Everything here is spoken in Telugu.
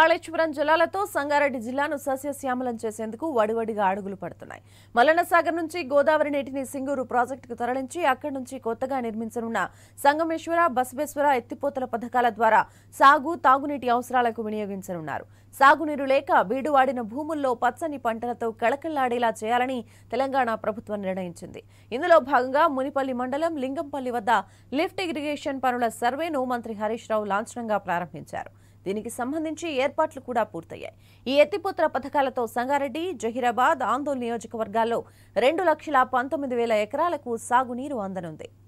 కాళేశ్వరం జలాలతో సంగారెడ్డి జిల్లాను సస్యశ్యామలం చేసేందుకు వడివడిగా అడుగులు పడుతున్నాయి మల్లన్న సాగర్ నుంచి గోదావరి నీటిని సింగూరు ప్రాజెక్టుకు తరలించి అక్కడి నుంచి కొత్తగా నిర్మించనున్న సంగమేశ్వర బసవేశ్వర ఎత్తిపోతల పథకాల ద్వారా సాగు తాగునీటి అవసరాలకు వినియోగించనున్నారు సాగునీరు లేక బీడువాడిన భూముల్లో పచ్చని పంటలతో కళకళ్లాడేలా చేయాలని తెలంగాణ ప్రభుత్వం నిర్ణయించింది ఇందులో భాగంగా మునిపల్లి మండలం లింగంపల్లి వద్ద లిఫ్ట్ ఇరిగేషన్ పనుల సర్వేను మంత్రి హరీష్ రావు లాంఛనంగా ప్రారంభించారు దీనికి సంబంధించి ఏర్పాట్లు కూడా పూర్తయ్యాయి ఈ ఎత్తిపోతల పథకాలతో సంగారెడ్డి జహీరాబాద్ ఆందోళన నియోజకవర్గాల్లో రెండు లక్షల పంతొమ్మిది వేల ఎకరాలకు సాగునీరు అందనుంది